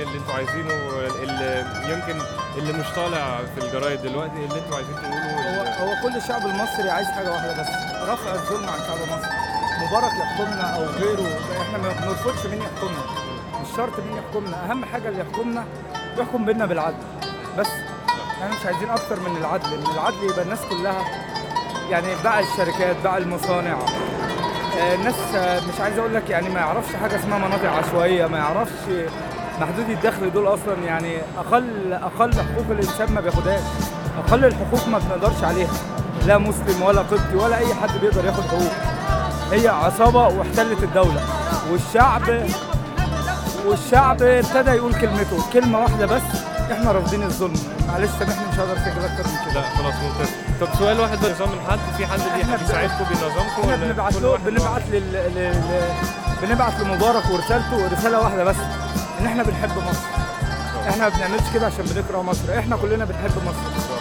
اللي انتوا عايزينه اللي يمكن اللي مش طالع في الجرايد دلوقتي اللي انتوا عايزين هو تقولوه هو كل الشعب المصري عايز حاجه واحده بس رفع الظلم عن شعب مصر مبارك يحكمنا او غيره احنا ما بنرفضش مين يحكمنا مش شرط مين يحكمنا اهم حاجه اللي يحكمنا يحكم بينا بالعدل بس احنا مش عايزين اكتر من العدل ان العدل يبقى الناس كلها يعني باع الشركات باع المصانع آه، الناس آه، مش عايز اقول لك يعني ما يعرفش حاجه اسمها مناطق عشوائيه ما يعرفش محدودي الدخل دول اصلا يعني اقل اقل حقوق الانسان ما بياخدهاش اقل الحقوق ما بنقدرش عليها لا مسلم ولا قبطي ولا اي حد بيقدر ياخد حقوق هي عصابه واحتلت الدوله والشعب والشعب ابتدى يقول كلمته كلمه واحده بس احنا رافضين الظلم معلش سامحني مش هقدر اسجل اكتر من كده لا خلاص ممتاز طب سؤال واحد بس نظام من حد في حد إحنا بي- بن- بيساعدكم بينظمكم احنا ولا بنبعت كل له واحد بنبعت لل... لل... بنبعت لمبارك ورسالته رساله واحده بس ان احنا بنحب مصر احنا ما بنعملش كده عشان بنكره مصر احنا كلنا بنحب مصر